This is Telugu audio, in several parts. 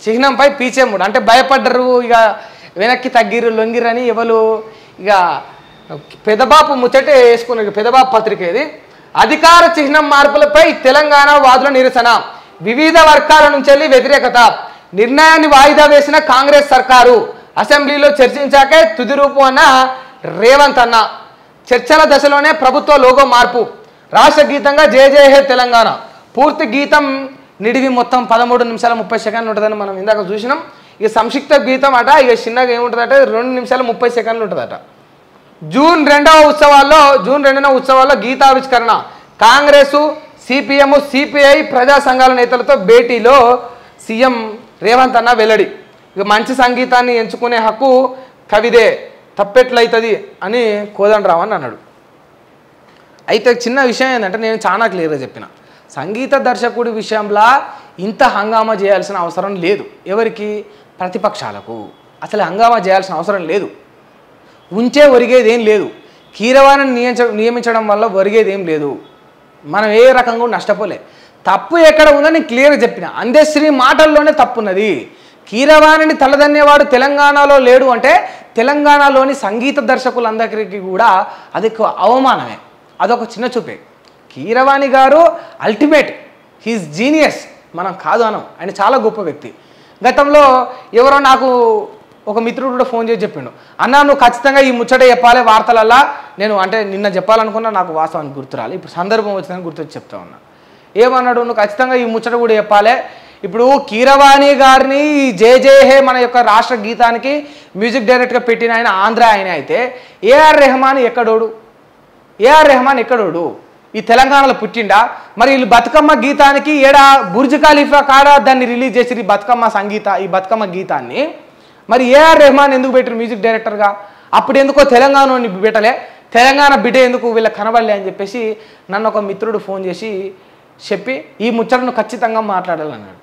చిహ్నంపై పీచేముడు అంటే భయపడ్డరు ఇక వెనక్కి తగ్గిరు లొంగిరని ఎవరు ఇక పెదబాపు ముచ్చటే వేసుకున్నారు పెదబాపు పత్రిక ఇది అధికార చిహ్నం మార్పులపై తెలంగాణ వాదుల నిరసన వివిధ వర్గాల నుంచి వెళ్ళి వ్యతిరేకత నిర్ణయాన్ని వాయిదా వేసిన కాంగ్రెస్ సర్కారు అసెంబ్లీలో చర్చించాకే తుది రూపు అన్న రేవంత్ అన్న చర్చల దశలోనే ప్రభుత్వ లోగో మార్పు రాష్ట్ర గీతంగా జయ జయ హే తెలంగాణ పూర్తి గీతం నిడివి మొత్తం పదమూడు నిమిషాల ముప్పై సెకండ్లు ఉంటుందని మనం ఇందాక చూసినాం ఇక సంక్షిప్త గీతం అట ఇక చిన్నగా ఏముంటుందట రెండు నిమిషాల ముప్పై సెకండ్లు ఉంటుందట జూన్ రెండవ ఉత్సవాల్లో జూన్ రెండున ఉత్సవాల్లో గీతావిష్కరణ కాంగ్రెస్ సిపిఎం సిపిఐ ప్రజా సంఘాల నేతలతో భేటీలో సీఎం రేవంత్ అన్న వెల్లడి ఇక మంచి సంగీతాన్ని ఎంచుకునే హక్కు కవిదే తప్పెట్లయితుంది అని కోదండరావు అని అన్నాడు అయితే చిన్న విషయం ఏంటంటే నేను చాలా క్లియర్గా చెప్పిన సంగీత దర్శకుడి విషయంలో ఇంత హంగామా చేయాల్సిన అవసరం లేదు ఎవరికి ప్రతిపక్షాలకు అసలు హంగామా చేయాల్సిన అవసరం లేదు ఉంచే ఒరిగేది ఏం లేదు కీరవాణిని నియమించ నియమించడం వల్ల ఒరిగేది ఏం లేదు మనం ఏ రకంగా కూడా నష్టపోలే తప్పు ఎక్కడ ఉందని నేను క్లియర్గా చెప్పిన అందశ్రీ మాటల్లోనే తప్పున్నది కీరవాణిని తలదన్నేవాడు తెలంగాణలో లేడు అంటే తెలంగాణలోని సంగీత దర్శకులందరికీ కూడా అది ఒక అవమానమే అదొక చిన్న చూపే కీరవాణి గారు అల్టిమేట్ హీస్ జీనియస్ మనం కాదు అనం ఆయన చాలా గొప్ప వ్యక్తి గతంలో ఎవరో నాకు ఒక మిత్రుడు కూడా ఫోన్ చేసి చెప్పిండు అన్న నువ్వు ఖచ్చితంగా ఈ ముచ్చట చెప్పాలి వార్తలల్లా నేను అంటే నిన్న చెప్పాలనుకున్నా నాకు వాస్తవానికి గుర్తురాలి ఇప్పుడు సందర్భం వచ్చిందని గుర్తొచ్చి చెప్తా ఉన్నా ఏమన్నాడు నువ్వు ఖచ్చితంగా ఈ ముచ్చట కూడా చెప్పాలి ఇప్పుడు కీరవాణి గారిని ఈ జే జే హే మన యొక్క రాష్ట్ర గీతానికి మ్యూజిక్ డైరెక్ట్గా పెట్టిన ఆయన ఆంధ్ర ఆయన అయితే ఏఆర్ రెహమాన్ ఎక్కడోడు ఏఆర్ రెహమాన్ ఎక్కడోడు ఈ తెలంగాణలో పుట్టిండా మరి వీళ్ళు బతుకమ్మ గీతానికి ఏడా బుర్జ్ ఖలీఫా కాడ దాన్ని రిలీజ్ చేసి ఈ బతుకమ్మ సంగీత ఈ బతుకమ్మ గీతాన్ని మరి ఏఆర్ రెహమాన్ ఎందుకు పెట్టారు మ్యూజిక్ డైరెక్టర్గా అప్పుడు ఎందుకో తెలంగాణ పెట్టలే తెలంగాణ బిడ్డ ఎందుకు వీళ్ళ కనబడలే అని చెప్పేసి నన్ను ఒక మిత్రుడు ఫోన్ చేసి చెప్పి ఈ ముచ్చటను ఖచ్చితంగా మాట్లాడాలన్నాడు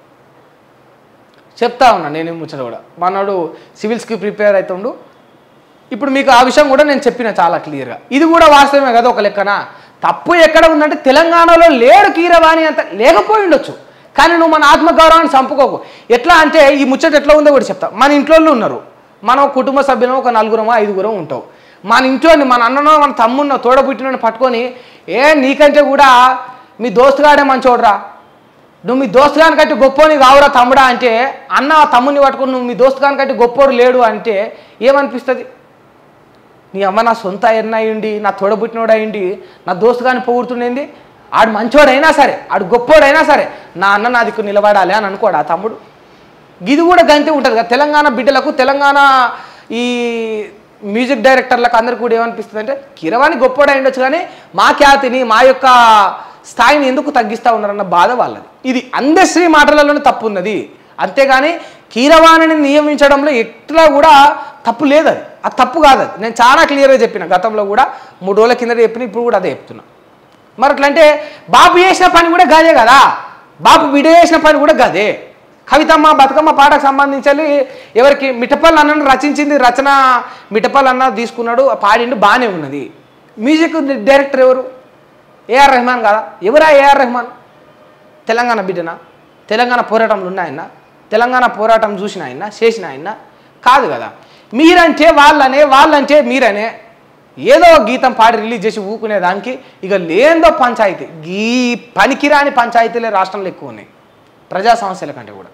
చెప్తా ఉన్నా నేను ఈ ముచ్చట కూడా మనోడు సివిల్స్కి ప్రిపేర్ అవుతుండు ఇప్పుడు మీకు ఆ విషయం కూడా నేను చెప్పిన చాలా క్లియర్గా ఇది కూడా వాస్తవమే కదా ఒక లెక్కన తప్పు ఎక్కడ ఉందంటే తెలంగాణలో లేడు కీరవాణి అంత లేకపోయి ఉండొచ్చు కానీ నువ్వు మన ఆత్మగౌరవాన్ని చంపుకోకు ఎట్లా అంటే ఈ ముచ్చట ఎట్లా ఉందో కూడా చెప్తా మన ఇంట్లో ఉన్నారు మనం కుటుంబ సభ్యులం ఒక నలుగురమో ఐదుగురం ఉంటావు మన ఇంట్లోని మన అన్ననో మన తమ్మున్నో తోడబుట్టినో పట్టుకొని ఏ నీకంటే కూడా మీ దోస్తుగాడే మంచోడ్రా నువ్వు మీ దోస్తుగాని కట్టి గొప్పోని కావురా తమ్ముడా అంటే అన్న తమ్ముని పట్టుకుని నువ్వు మీ దోస్తుగాని కట్టి గొప్పోడు లేడు అంటే ఏమనిపిస్తుంది నీ అమ్మ నా సొంత ఎన్న అయ్యిండి నా తోడబుట్టినోడు అయ్యిండి నా దోస్తు కానీ పొగుడుతుండేంది ఆడు మంచోడైనా సరే ఆడు గొప్పోడైనా సరే నా అన్న నా దిక్కు నిలబడాలి అని అనుకోడు ఆ తమ్ముడు ఇది కూడా గంతే ఉంటుంది కదా తెలంగాణ బిడ్డలకు తెలంగాణ ఈ మ్యూజిక్ డైరెక్టర్లకు అందరికీ కూడా ఏమనిపిస్తుంది అంటే కిరవాణి గొప్పోడై ఉండొచ్చు కానీ మా ఖ్యాతిని మా యొక్క స్థాయిని ఎందుకు తగ్గిస్తూ ఉన్నారన్న బాధ వాళ్ళది ఇది అందశ్రీ మాటలలోనే తప్పు ఉన్నది అంతేగాని కీరవాణిని నియమించడంలో ఎట్లా కూడా తప్పు లేదు అది అది తప్పు కాదు అది నేను చాలా క్లియర్గా చెప్పిన గతంలో కూడా మూడు రోజుల కింద చెప్పిన ఇప్పుడు కూడా అదే చెప్తున్నా మరి అట్లంటే బాబు చేసిన పని కూడా గదే కదా బాబు బిడ్డ చేసిన పని కూడా గదే కవితమ్మ బతుకమ్మ పాటకు సంబంధించి ఎవరికి మిఠపల్ అన్నను రచించింది రచన మిఠపల్ అన్న తీసుకున్నాడు పాడిండు బాగానే ఉన్నది మ్యూజిక్ డైరెక్టర్ ఎవరు ఏఆర్ రెహమాన్ కదా ఎవరా ఏఆర్ రెహమాన్ తెలంగాణ బిడ్డనా తెలంగాణ పోరాటంలో ఉన్న ఆయన తెలంగాణ పోరాటం చూసిన ఆయన చేసిన ఆయన కాదు కదా మీరంటే వాళ్ళనే వాళ్ళంటే మీరనే ఏదో ఒక గీతం పాడి రిలీజ్ చేసి ఊకునే దానికి ఇక లేదో పంచాయతీ ఈ పనికిరాని పంచాయతీలే రాష్ట్రంలో ఎక్కువ ఉన్నాయి ప్రజా సమస్యల కంటే కూడా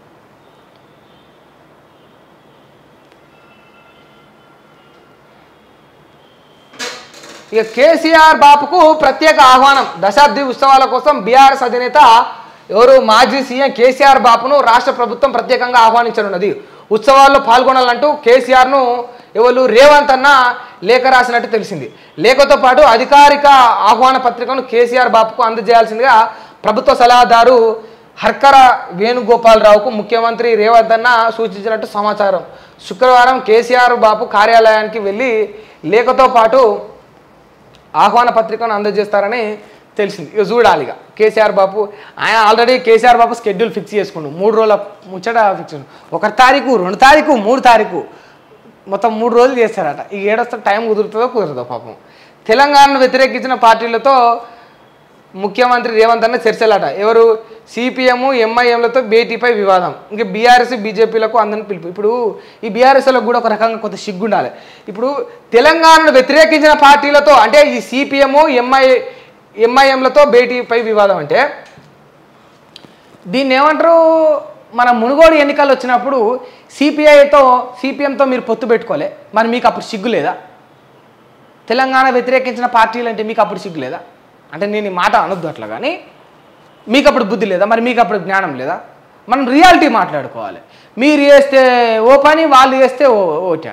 ఇక కేసీఆర్ బాపుకు ప్రత్యేక ఆహ్వానం దశాబ్ది ఉత్సవాల కోసం బీఆర్ఎస్ అధినేత ఎవరు మాజీ సీఎం కేసీఆర్ బాపును రాష్ట్ర ప్రభుత్వం ప్రత్యేకంగా ఆహ్వానించనున్నది ఉత్సవాల్లో పాల్గొనాలంటూ కేసీఆర్ను ఎవరు రేవంత్ అన్న లేఖ రాసినట్టు తెలిసింది లేఖతో పాటు అధికారిక ఆహ్వాన పత్రికను కేసీఆర్ బాపుకు అందజేయాల్సిందిగా ప్రభుత్వ సలహాదారు హర్కర వేణుగోపాలరావుకు ముఖ్యమంత్రి రేవంత్ అన్న సూచించినట్టు సమాచారం శుక్రవారం కేసీఆర్ బాపు కార్యాలయానికి వెళ్ళి లేఖతో పాటు ఆహ్వాన పత్రికను అందజేస్తారని తెలిసింది ఇక చూడాలి ఇక కేసీఆర్ బాబు ఆయన already KCR Babu schedule fix చేసుకుండు మూడు రోజుల ముచ్చట ఫిక్స్ ఒక తారీఖు రెండు తారీఖు మూడు తారీఖు మొత్తం మూడు రోజులు చేస్తారట ఈ ఏడొస్తే టైం కుదురుతుందో కుదరదో పాపం తెలంగాణను వ్యతిరేకించిన పార్టీలతో ముఖ్యమంత్రి రేవంత్ అన్న చర్చలట ఎవరు సిపిఎం ఎంఐఎంలతో భేటీపై వివాదం ఇంకా బీఆర్ఎస్ బీజేపీలకు అందరిని పిలుపు ఇప్పుడు ఈ బీఆర్ఎస్లకు కూడా ఒక రకంగా కొంత సిగ్గుండాలి ఇప్పుడు తెలంగాణను వ్యతిరేకించిన పార్టీలతో అంటే ఈ సిపిఎం ఎంఐ ఎంఐఎంలతో భేటీపై వివాదం అంటే దీన్ని ఏమంటారు మన మునుగోడు ఎన్నికలు వచ్చినప్పుడు సిపిఐతో సిపిఎంతో మీరు పొత్తు పెట్టుకోలే మరి మీకు అప్పుడు సిగ్గు లేదా తెలంగాణ వ్యతిరేకించిన పార్టీలు అంటే మీకు అప్పుడు సిగ్గు లేదా అంటే నేను ఈ మాట అనొద్దు అట్లా కానీ మీకు అప్పుడు బుద్ధి లేదా మరి మీకు అప్పుడు జ్ఞానం లేదా మనం రియాలిటీ మాట్లాడుకోవాలి మీరు చేస్తే ఓ పని వాళ్ళు చేస్తే ఓ ఓటా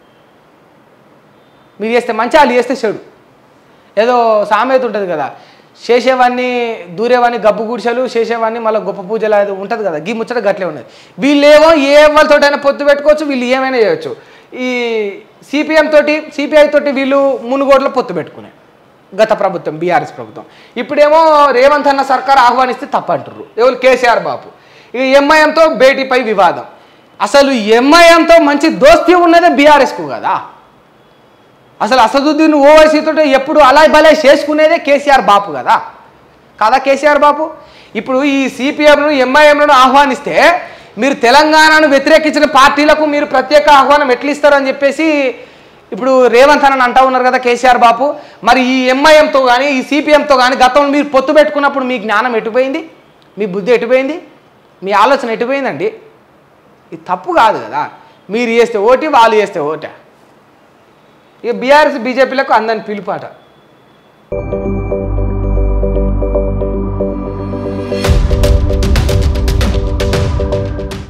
మీరు చేస్తే మంచి వాళ్ళు చేస్తే చెడు ఏదో సామెత ఉంటుంది కదా చేసేవాడిని దూరేవాడిని గబ్బు గుడిసెలు చేసేవాడిని మళ్ళీ గొప్ప పూజలు అది ఉంటుంది కదా గీ ముచ్చట గట్లే ఉన్నది వీళ్ళేమో ఏ వాళ్ళతోటైనా పొత్తు పెట్టుకోవచ్చు వీళ్ళు ఏమైనా చేయొచ్చు ఈ సిపిఎం తోటి సిపిఐ తోటి వీళ్ళు మునుగోడులో పొత్తు పెట్టుకునే గత ప్రభుత్వం బీఆర్ఎస్ ప్రభుత్వం ఇప్పుడేమో రేవంత్ అన్న సర్కార్ ఆహ్వానిస్తే తప్పంటారు ఎవరు కేసీఆర్ బాబు ఇక ఎంఐఎంతో భేటీపై వివాదం అసలు ఎంఐఎంతో మంచి దోస్తీ ఉన్నదే బీఆర్ఎస్కు కదా అసలు అసదుద్దీన్ ఓవైసీతో ఎప్పుడు అలాయ్ బలాయ్ చేసుకునేదే కేసీఆర్ బాపు కదా కాదా కేసీఆర్ బాపు ఇప్పుడు ఈ సిపిఎంను ఎంఐఎంలను ఆహ్వానిస్తే మీరు తెలంగాణను వ్యతిరేకించిన పార్టీలకు మీరు ప్రత్యేక ఆహ్వానం ఎట్లా ఇస్తారని చెప్పేసి ఇప్పుడు రేవంత్ అని అంటా ఉన్నారు కదా కేసీఆర్ బాపు మరి ఈ ఎంఐఎంతో కానీ ఈ సిపిఎంతో కానీ గతంలో మీరు పొత్తు పెట్టుకున్నప్పుడు మీ జ్ఞానం ఎటుపోయింది మీ బుద్ధి ఎటుపోయింది మీ ఆలోచన ఎటుపోయిందండి ఇది తప్పు కాదు కదా మీరు చేస్తే ఓటి వాళ్ళు చేస్తే ఓటా ఇక బీఆర్ఎస్ బీజేపీలకు అందని పిలుపాట